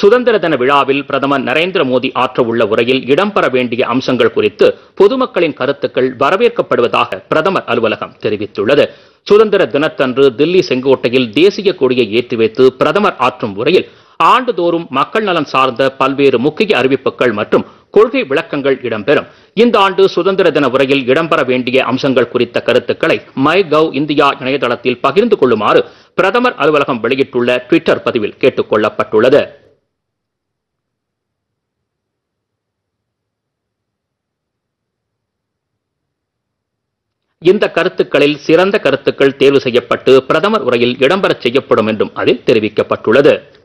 சுதந்திர தின விழாவில் பிரதமர் நரேந்திர மோடி ஆற்றவுள்ள உரையில் இடம்பெற வேண்டிய அம்சங்கள் குறித்து பொதுமக்களின் கருத்துக்கள் வரவேற்கப்படுவதாக பிரதமர் அலுவலகம் தெரிவித்துள்ளது சுதந்திர தினத்தன்று தில்லி செங்கோட்டையில் தேசிய கொடியை ஏற்றி வைத்து பிரதமர் ஆற்றும் உரையில் ஆண்டுதோறும் மக்கள் நலன் சார்ந்த பல்வேறு முக்கிய அறிவிப்புகள் மற்றும் கொள்கை விளக்கங்கள் இடம்பெறும் இந்த ஆண்டு சுதந்திர தின உரையில் இடம்பெற வேண்டிய அம்சங்கள் குறித்த கருத்துக்களை மை கவ் இந்தியா இணையதளத்தில் பகிர்ந்து கொள்ளுமாறு பிரதமர் அலுவலகம் வெளியிட்டுள்ள ட்விட்டர் பதிவில் கேட்டுக் கொள்ளப்பட்டுள்ளது இந்த கருத்துக்களில் சிறந்த கருத்துக்கள் தேர்வு செய்யப்பட்டு பிரதமர் உரையில் இடம்பெறச் செய்யப்படும் என்றும் அதில் தெரிவிக்கப்பட்டுள்ளது